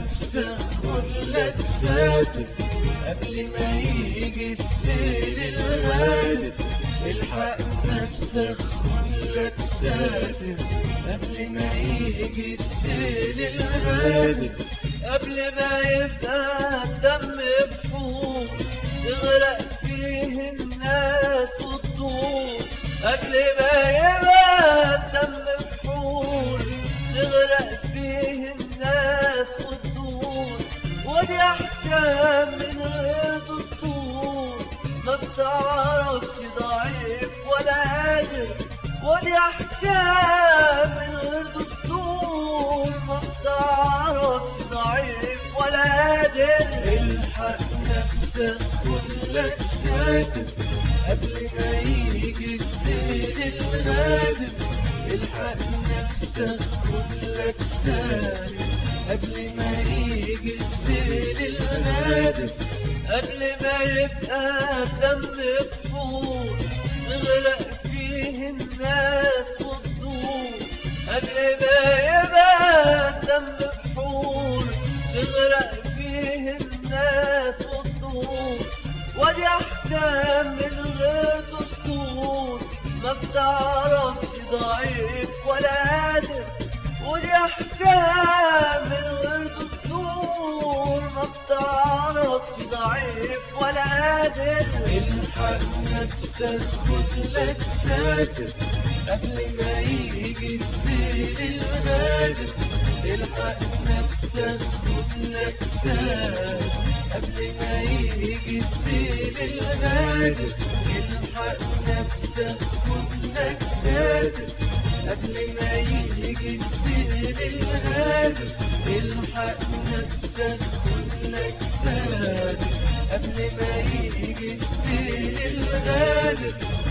نفسك خد لك ساتر قبل ما يجي السيل الغادر الحق نفسك خد لك ساتر قبل ما يجي السيل الغادر قبل ما يبقى الدم بحور تغرق فيه الناس وتدور قبل ما يبقى الدم بحور تغرق فيه الناس وتدور ودي أحكام من غير دستور ما بتعرفش ضعيف ولا قادر ودي أحكام من غير دستور ما بتعرفش ضعيف ولا قادر الحق نفسك كلك ساتر قبل ما يجي السيل الغادر الحق نفسك كلك ساتر قبل ما يجي السيل الغادر قبل ما يبقى الدم بحور تغرق فيه الناس وتدور قبل ما يبقى الدم بحور تغرق فيه الناس وتدور ودي أحكام من غير دستور ما بتعرفش ضعيف ولا قادر ودي أحكام من غير دستور ما بتعرفش ضعيف ولا قادر الحق نفسك كلك ساتر قبل ما يجي السيل الغادر الحق نفسك كلك ساتر قبل ما يجي السيل الغادر الحق نفسك كلك ساتر قبل ما يجي السيل الغادر الحق نفسك كلك ساتر قبل ما يجي السيل الغادر